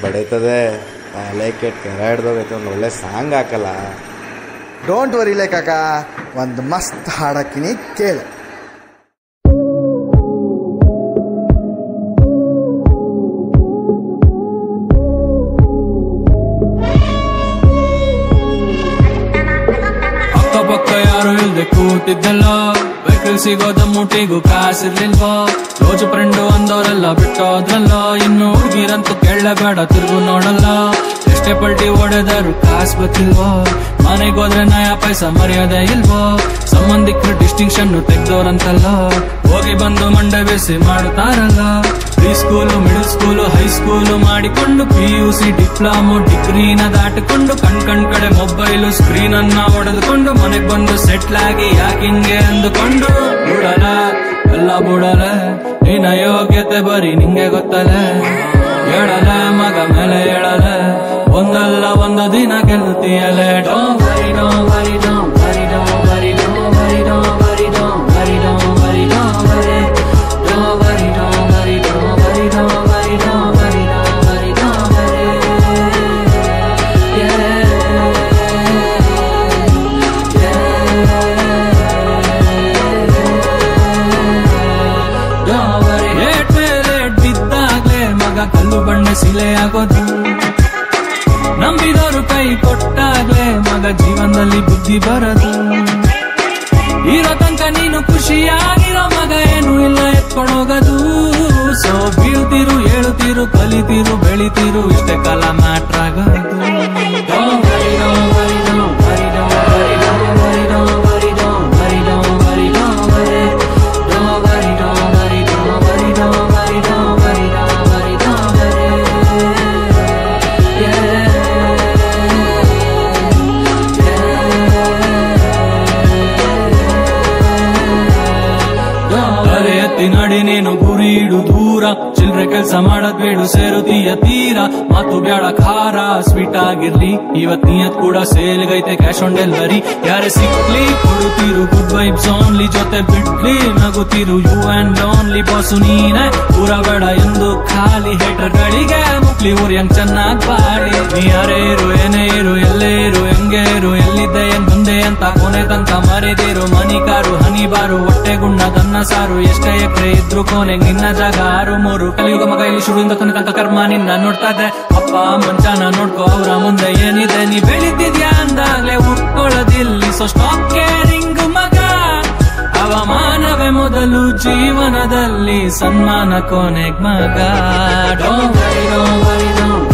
ಬಡೀತದೆ ತಲೆ ಕೆಟ್ಟ ಕೆರ ಹಿಡ್ದೋಗೈತೆ ಒಂದು ಒಳ್ಳೆ ಸಾಂಗ್ ಹಾಕಲ್ಲ ಡೋಂಟ್ ವರಿಲೆ ಕಾಕ ಒಂದು ಮಸ್ತ್ ಹಾಡಕ್ಕಿನಿ ಕೇಳು ಅಕ್ಕಪಕ್ಕ ಯಾರು ಇಲ್ದೆ ಕೂತಿದ್ದಲ್ಲ ವೆಹಿಕಲ್ ಸಿಗೋದ ಮುಟ್ಟಿಗೂ ಕಾಸಿರ್ಲಿಲ್ವಾ ರೋಜು ಫ್ರೆಂಡು ಅಂದವರೆಲ್ಲ ಬಿಟ್ಟೋದ್ರಲ್ಲ ಇನ್ನು ಹುಡುಗಿರಂತೂ ಕೇಳಬೇಡ ತಿರುಗು ನೋಡಲ್ಲ ಎಷ್ಟೇ ಪಲ್ಟಿ ಹೊಡೆದರು ಕಾಸ್ ಗೊತ್ತಿಲ್ವೋ ಮನೆಗೆ ಹೋದ್ರೆ ನಯ ಪೈಸ ಮರ್ಯಾದೆ ಇಲ್ವೋ ಸಂಬಂಧಿಕರು ಡಿಸ್ಟಿಂಕ್ಷನ್ ತೆಗ್ದೋರಂತಲ್ಲ ಹೋಗಿ ಬಂದು ಮಂಡೆ ಬೇಸಿ ಮಾಡುತ್ತಾರಲ್ಲ preschool middle school high school ಮಾಡಿಕೊಂಡು ಪಿ ಯು ಸಿ ಡಿಪ್ಲೊಮೊ ಡಿಗ್ರಿನ ದಾಟಿಕೊಂಡು ಕಣ್ ಕಣ್ ಕಡೆ ಮೊಬೈಲು ಸ್ಕ್ರೀನ್ ಅನ್ನ ಹೊಡೆದುಕೊಂಡು ಮನೆಗ್ ಬಂದು ಸೆಟ್ಲ್ ಆಗಿ ಯಾಕಿಂಗೆ ಅಂದುಕೊಂಡು ಬಿಡಲ ಎಲ್ಲ ಬಿಡಲ ನಿನ್ನ ಯೋಗ್ಯತೆ ಬರೀ ನಿಂಗೆ ಗೊತ್ತಲ್ಲ ಹೇಳಲ ಮಗ ಮೇಲೆ ಹೇಳಲ ಒಂದಲ್ಲ ಒಂದು ದಿನ ಗೆಲ್ಲುತ್ತೀಯಲೆ ಡೋ ವರಿ ಡೋ ವರಿ ಡೋ ವರಿ ಡೋ ವರಿ ಡೋ ವರಿ ಡೋ ವರಿ ಡೋ ವರಿ ಡೋ ವರಿ ಡೋ ವರಿ ಡೋ ವರಿ ಡೋ ವರಿ ಡೋ ವರಿ ಡೋ ವರಿ ಡೋ ವರಿ ಡೋ ವರಿ ಡೋ ವರಿ ರೇಟ್ ಮೇಲೆ ಬಿದ್ದಾಗ್ಲೇ ಮಗ ಕಲ್ಲು ಬಣ್ಣೆ ಸಿಲೆ ಆಗೋದು ನಂಬಿದವರು ಕೈ ಕೊಟ್ಟಾಗ್ಲೇ ಮಗ ಜೀವನದಲ್ಲಿ ಬುದ್ಧಿ ಬರದು ಇರೋ ತನಕ ನೀನು ಖುಷಿಯಾಗಿರೋ ಮಗ ಏನು ಇಲ್ಲ ಎತ್ಕೊಂಡೋಗದು ಸೊ ಬೀಳ್ತಿರು ಏಳುತ್ತಿರು ಕಲಿತಿರು ಬೆಳಿತಿರು ಇಷ್ಟೇ ಕಾಲ ಮ್ಯಾಟ್ರ್ ಆಗೋದು Don't worry, don't worry, don't worry, don't worry, don't worry, don't worry, don't worry, don't worry, don't worry. Don't worry, don't worry, don't worry, don't worry, don't worry, don't worry, don't worry. ತಲೆ ಎತ್ತಿ ನಡಿ ನೀನು ಗುರಿ ಇಡು ದೂರ ಚಿಲ್ರೆ ಕೆಲ್ಸ ಮಾಡದ್ ಬೇಡು ಸೇರುತ್ತೀಯ ತೀರ ಮಾತು ಬ್ಯಾಡ ಖಾರ ಸ್ವೀಟ್ ಆಗಿರ್ಲಿ ಇವತ್ ನಿಯತ್ ಕೂಡ ಸೇಲ್ಗೈತೆ ಕ್ಯಾಶ್ ಆನ್ ಡೆಲಿವರಿ ಯಾರೇ ಸಿಕ್ಲಿ ಕೊಡುತ್ತೀರು ಗುಡ್ ವೈಬ್ಸ್ ಓನ್ಲಿ ಜೊತೆ ಬಿಡ್ಲಿ ನಗುತ್ತೀರು ಯು ಅಂಡ್ ಓನ್ಲಿ ಬಾಸು ನೀನೆ ಪೂರ ಬೇಡ ಎಂದು ಖಾಲಿ ಹೇಟರ್ ಗಳಿಗೆ ಮುಕ್ಲಿ ಊರಿಯಂಗ್ ಚೆನ್ನಾಗ್ ಬಾಡಿ ನೀ ಯಾರೇ ಇರು ಏನೇ ಇರು ಎಲ್ಲೇ ಇರು ಹೆಂಗೆ ಇರು ಎಲ್ಲಿದ್ದೆ ಏನ್ ಬಂದೆ ಅಂತ ಕೊನೆ ತನಕ ಮರೆದಿರು ಮನಿ ಕಾರು ಹನಿ ಬಾರು ಹೊಟ್ಟೆ ಗುಂಡ ದನ್ನ ಸಾರು ಎಷ್ಟೇ ಎಕರೆ ಇದ್ರು ಕೊನೆ ನಿನ್ನ ಜಾಗ ಆರು ಮೂರು ಕಲಿಯುಗ ಮಗ ಇಲ್ಲಿ ಶುರುವಿಂದ ಕೊನೆ ತನಕ ಕರ್ಮ ನಿನ್ನ ನೋಡ್ತಾ ಇದೆ ಅಪ್ಪ ಮಂಚಾನ ನೋಡ್ಕೋ ಅವ್ರ ಮುಂದೆ ಏನಿದೆ ನೀ ಬೆಳಿತಿದ್ಯಾ ಅಂದಾಗ್ಲೇ ಉಟ್ಕೊಳ್ಳೋದಿಲ್ಲಿ ಸೊ ಸ್ಟಾಪ್ ಕೇರಿಂಗ್ ಮಗ ಅವಮಾನವೇ ಮೊದಲು ಜೀವನದಲ್ಲಿ ಸನ್ಮಾನ ಕೊನೆಗ್ ಮಗ ಡೋ ವರಿ ಡೋ ವರಿ ಡೋ